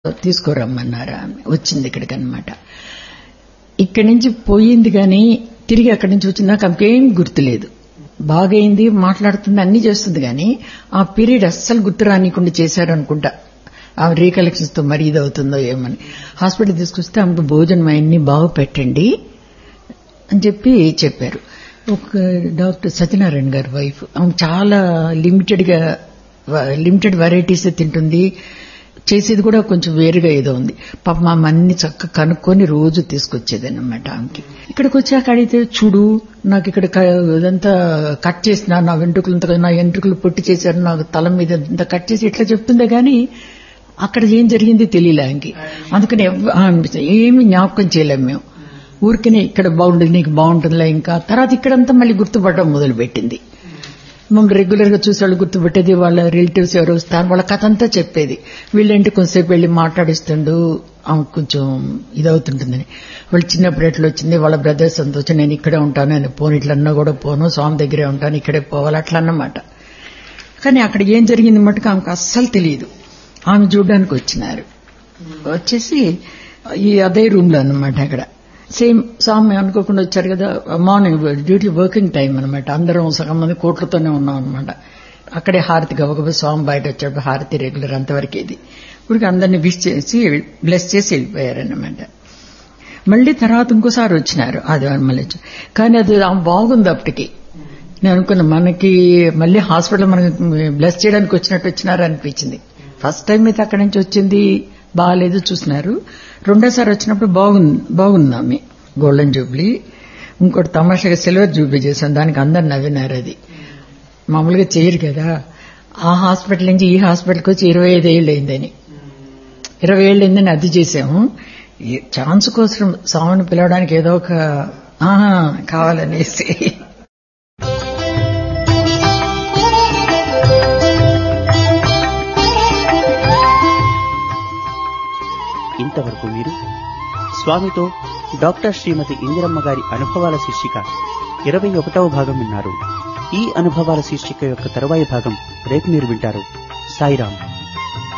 తీసుకురమ్మన్నారు ఆమె వచ్చింది ఇక్కడికి అనమాట ఇక్కడి నుంచి పోయింది కానీ తిరిగి అక్కడి నుంచి వచ్చిందాక ఆమెకేం గుర్తులేదు బాగైంది మాట్లాడుతుంది అన్ని చేస్తుంది కానీ ఆ పీరియడ్ అస్సలు గుర్తు రానికుండా చేశారు అనుకుంటా ఆ రీకలెక్షన్స్ తో మరి ఇది అవుతుందో ఏమని హాస్పిటల్ తీసుకొస్తే ఆమెకు భోజనం అవన్నీ బాగు పెట్టండి అని చెప్పి చెప్పారు ఒక డాక్టర్ సత్యనారాయణ గారి వైఫ్ ఆమె చాలా లిమిటెడ్ గా లిమిటెడ్ వెరైటీస్ తింటుంది చేసేది కూడా కొంచెం వేరుగా ఏదో ఉంది పాప మా అన్ని చక్కగా కనుక్కొని రోజు తీసుకొచ్చేది అన్నమాట ఆమెకి ఇక్కడికి వచ్చాక అడిగితే చూడు నాకు ఇక్కడ క- ఇదంతా కట్ చేసిన నా వెంట్రుకలు నా వెంట్రుకలు పొట్టి చేశారు నాకు తల మీద ఇంత కట్ చేసి ఇట్లా చెప్తుందే గానీ అక్కడ ఏం జరిగింది తెలియలే ఆమెకి అందుకని ఎవ్వ- ఆ, ఏమి జ్ఞాపకం చేయలేము మేము ఊరికనే ఇక్కడ బాగుంటుంది నీకు బాగుంటుందిలే ఇంకా తర్వాత ఇక్కడంతా మళ్ళీ గుర్తుపడడం మొదలు పెట్టింది మమ్మల్ని రెగ్యులర్ గా చూసి వాళ్ళు గుర్తుపెట్టేది వాళ్ళ రిలేటివ్స్ ఎవరు వస్తారు వాళ్ళ కథ అంతా చెప్పేది వీళ్ళంటే కొంతసేపు వెళ్లి మాట్లాడిస్తుండు ఆమె కొంచెం ఇదవుతుంటుందని వాళ్ళు చిన్నప్పుడు ఎట్లా వచ్చింది వాళ్ళ బ్రదర్స్ అంతా వచ్చి నేను ఇక్కడే ఉంటాను నేను పోను ఇట్లన్నా కూడా పోను స్వామి దగ్గరే ఉంటాను ఇక్కడే పోవాలి అట్లా అన్నమాట కానీ అక్కడ ఏం జరిగింది మటుకు ఆమెకు అస్సలు తెలియదు ఆమె చూడడానికి వచ్చినారు వచ్చేసి ఈ అదే రూమ్ లో అన్నమాట అక్కడ సేమ్ స్వామి అనుకోకుండా వచ్చారు కదా మార్నింగ్ డ్యూటీ వర్కింగ్ టైం అనమాట అందరం సగం మంది కోట్లతోనే ఉన్నాం అనమాట అక్కడే హారతి గబగబ స్వామి బయట వచ్చాడు హారతి రెగ్యులర్ అంతవరకు ఇది ఇప్పుడు అందరిని విష్ చేసి బ్లెస్ చేసి వెళ్ళిపోయారన్నమాట మళ్ళీ తర్వాత ఇంకోసారి వచ్చినారు ఆదివారం మళ్ళీ వచ్చి కానీ అది ఆమె బాగుంది అప్పటికి నేను అనుకున్నా మనకి మళ్ళీ హాస్పిటల్ మనకి బ్లెస్ చేయడానికి వచ్చినట్టు వచ్చినారు అనిపించింది ఫస్ట్ టైం అయితే అక్కడి నుంచి వచ్చింది బాగాలేదు చూసినారు రెండోసారి వచ్చినప్పుడు బాగుంది బాగుంది ఆమె గోల్డెన్ జూబ్లీ ఇంకోటి తమాషాగా సిల్వర్ జూబ్లీ చేశాను దానికి అందరు నవ్వినారు అది మామూలుగా చేయరు కదా ఆ హాస్పిటల్ నుంచి ఈ హాస్పిటల్కి వచ్చి ఇరవై ఐదు ఏళ్ళు అయిందని ఇరవై ఏళ్ళు అయిందని అది చేసాము ఈ ఛాన్స్ కోసం స్వామిని పిలవడానికి ఏదో ఒక ఆహా కావాలనేసి ఇంతవరకు మీరు స్వామితో డాక్టర్ శ్రీమతి ఇందిరమ్మ గారి అనుభవాల శీర్షిక ఇరవై ఒకటవ భాగం విన్నారు ఈ అనుభవాల శీర్షిక యొక్క తరువాయి భాగం రేపు మీరు వింటారు సాయిరాం